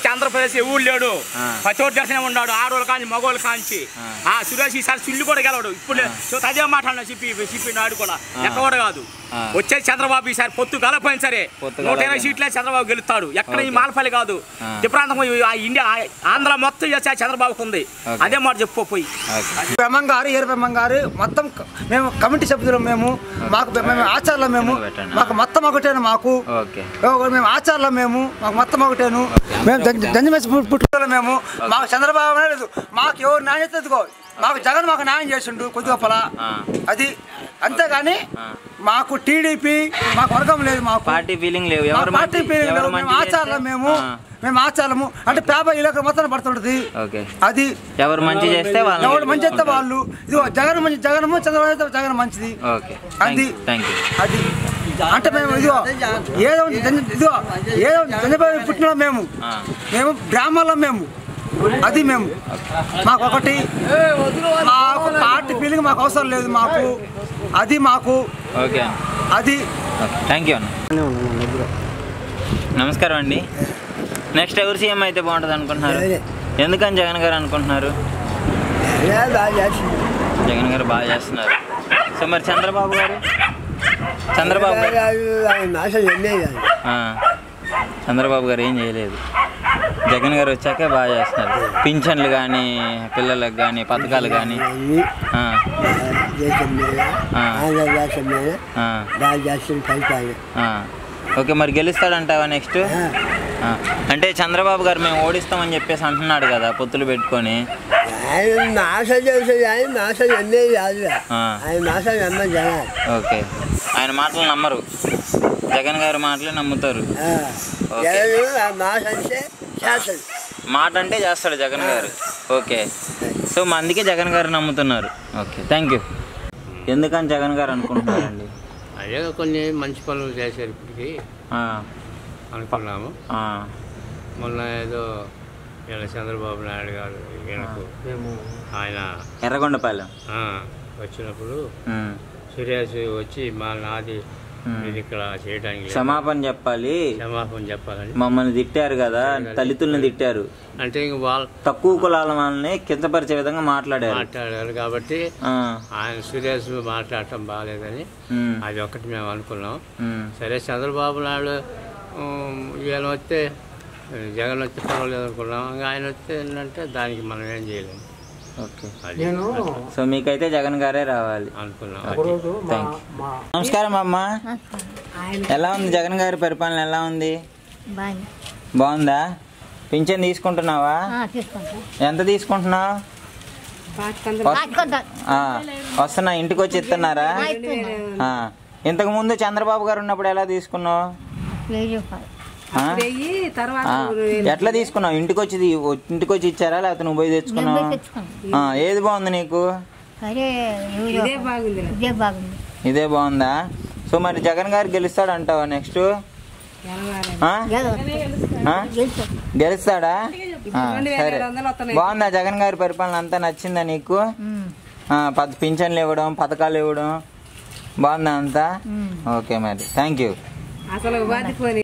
ఆంధ్రప్రదేశ్ ఎవరు లేడు ఆ. పచ్చోటి దర్శనం ఉన్నాడు ఆడోళ్ళు కాంచి మగోళ్ళు కాంచి ఆ. ఆ సురేష్ ఈసారి సుల్లు కూడా గెలవడు ఇప్పుడు సో అదే మాట అన్న చెప్పి చెప్పి నాడు కూడా ఎక్కడ కూడా కాదు ఆ. వచ్చేది చంద్రబాబు ఈసారి పొత్తు కలపోయిన సరే పొత్తు నూట ఇరవై కలపైన. సీట్లే చంద్రబాబు గెలుస్తాడు ఎక్కడ ఈ ఓకే. మాలపల్లి కాదు ఆ. ఈ ప్రాంతం ఈ- ఆ ఇండియా ఆ- ఆంధ్ర మొత్తం చేస్తే చంద్రబాబుకు ఉంది ఓకే. అదే మాట చెప్పు పోయి ఓకే బ్రహ్మం గారు ఏరు బ్రహ్మం గారు మొత్తం క- మేము కమిటీ సభ్యులు మేము మాకు మేము ఆచారాలు మేము పెట్టండి. మాకు మొత్తం ఒకటేను మాకు ఓకే ఓ, మేము ఆచారాలు మేము మాకు మొత్తం ఒకటేను మేము దంజమేసి పుట్టుకోవాలి మేము మాకు చంద్రబాబు నాయుడు లేదు మాకు ఎవరు నాణ్యత ఎదుగో మాకు జగన్ మాకు న్యాయం చేసిండు కొద్దిగా పొల ఆ. అది అంతేగాని ఆ. మాకు టీడీపీ మాకు వర్గం లేదు మాకు పార్టీ ఫీలింగ్ లేవు మా ఎవరు పార్టీ మంచి పేరు ఎవరు మేము మంచి ఆచారాలు చేస్తే- మేము ఆ, మేము ఆచారము అంటే పేపర్ ఇలాగ మొత్తం పడుతుంటది ఓకే అది ఎవరు మంచి చేస్తే వాళ్ళు ఎవరు మంచి అయితే వాళ్ళు ఇదిగో జగన్ మంచి జగన్ చంద్రబాబు అయితే జగన్ మంచిది ఓకే అది థ్యాంక్ యూ అది అంటే మేము ఇదిగో ఏదో ఉంది జన- ఇదిగో ఏదో చంద్రబాబు పుట్టిన మేము ఆ. మేము గ్రామాల్లో మేము అది మేము మాకు ఒకటి మాకు పార్టీ ఫీలింగ్ మాకు అవసరం లేదు మాకు అది మాకు ఓకే అన్న అది ఓకే థ్యాంక్ యూ అన్న నమస్కారం అండి నెక్స్ట్ ఎవరు సీఎం అయితే బాగుంటుంది అనుకుంటున్నారు ఎందుకని జగన్ గారు అనుకుంటున్నారు జగన్ గారు బాగా చేస్తున్నారు సో మరి చంద్రబాబు గారు చంద్రబాబు గారు ఆ, చంద్రబాబు గారు ఏం చేయలేదు జగన్ గారు వచ్చాకే బాగా చేస్తున్నారు పింఛన్లు కానీ పిల్లలకు కానీ పథకాలు కానీ ఆ, ఆ. ఆ, ఆ. ఓకే మరి గెలుస్తాడంటావా నెక్స్ట్ ఆ, అంటే చంద్రబాబు గారు మేము ఓడిస్తామని చెప్పేసి అంటున్నాడు కదా పొత్తులు పెట్టుకొని ఆయన నాశ చేసేది ఆయన నాశం ఎన్నేది కాదు ఆ. ఆయన నాశం ఎన్న జనాలు ఓకే ఆయన మాటలు నమ్మరు జగన్ గారి మాటలే నమ్ముతారు ఆ. ఓకే. జగన్ ఆ నాశ అంటే చేస్తాడు మాట అంటే చేస్తాడు జగన్ గారు ఓకే సో మా అందుకే జగన్ గారు నమ్ముతున్నారు ఓకే థ్యాంక్ యూ ఎందుకని జగన్ గారు అనుకుంటున్నారండి అదే కొన్ని మంచి పనులు చేశారు ఇప్పటికి ఆ, అనుకున్నాము ఆ, మొన్న ఏదో ఈయన చంద్రబాబు నాయుడు గారు ఈయనకు ఆయన ఎర్రగొండపాలెం ఆ, వచ్చినప్పుడు ఉమ్, సురేష్ వచ్చి మా నాది ఉమ్. ఇది ఇక్కడ చేయడానికి లేదు. క్షమాపణ చెప్పాలి క్షమాపణ చెప్పాలని మమ్మల్ని తిట్టారు కదా దళితుల్ని తిట్టారు అంటే ఇంక వాళ్ళు తక్కువ కులాల వాళ్ళని కించపరిచే విధంగా మాట్లాడారు మాట్లాడారు కాబట్టి ఆ, ఆయన సురేష్ మాట్లాడటం బాగాలేదని ఉమ్, అది ఒకటి మేము అనుకున్నాం ఉమ్, సరే చంద్రబాబు నాయుడు ఉమ్, ఈయన వస్తే జగన్ వస్తే పర్వాలేదు అనుకున్నాం ఇంకా ఆయన వస్తే ఏంటంటే దానికి మనం ఏం చేయలేము ఓకే అది సో మీకైతే జగన్ గారే రావాలి అనుకున్నాం థ్యాంక్ యూ నమస్కారం అమ్మ ఎలా ఉంది జగన్ గారి పరిపాలన ఎలా ఉంది బాగా బాగుందా పింఛన్ తీసుకుంటున్నావా తీసుకుంటా ఎంత తీసుకుంటున్నావు పాటుకుంటా ఆ, వస్తున్నా ఇంటికి వచ్చి ఇస్తున్నారా ఆ, ఇంతకు ముందు చంద్రబాబు గారు ఉన్నప్పుడు ఎలా తీసుకున్నావు వెయ్యి రూపాయలు ఆ? ఆ, ఎట్లా తీసుకున్నావు ఇంటికి వచ్చి తీ- ఇంటికి వచ్చి ఇచ్చారా లేకపోతే నువ్వు పోయి నేను తెచ్చుకున్నావు పోయి తెచ్చుకున్నాను ఆ, ఏది బాగుంది నీకు అరే ఇదే బాగుంది ఇదే బాగుంది ఇదే బాగుందా సో మరి జగన్ గారు గెలుస్తాడు అంటావా నెక్స్ట్ గెలుచు గెలుస్తాడా ఆ, సరే బాగుందా జగన్ గారి పరిపాలన అంతా నచ్చిందా నీకు ఆ, పద పింఛన్లు ఇవ్వడం పథకాలు ఇవ్వడం బాగుందా అంతా ఓకే మరి థ్యాంక్ యూ అసలు బాధిపోయి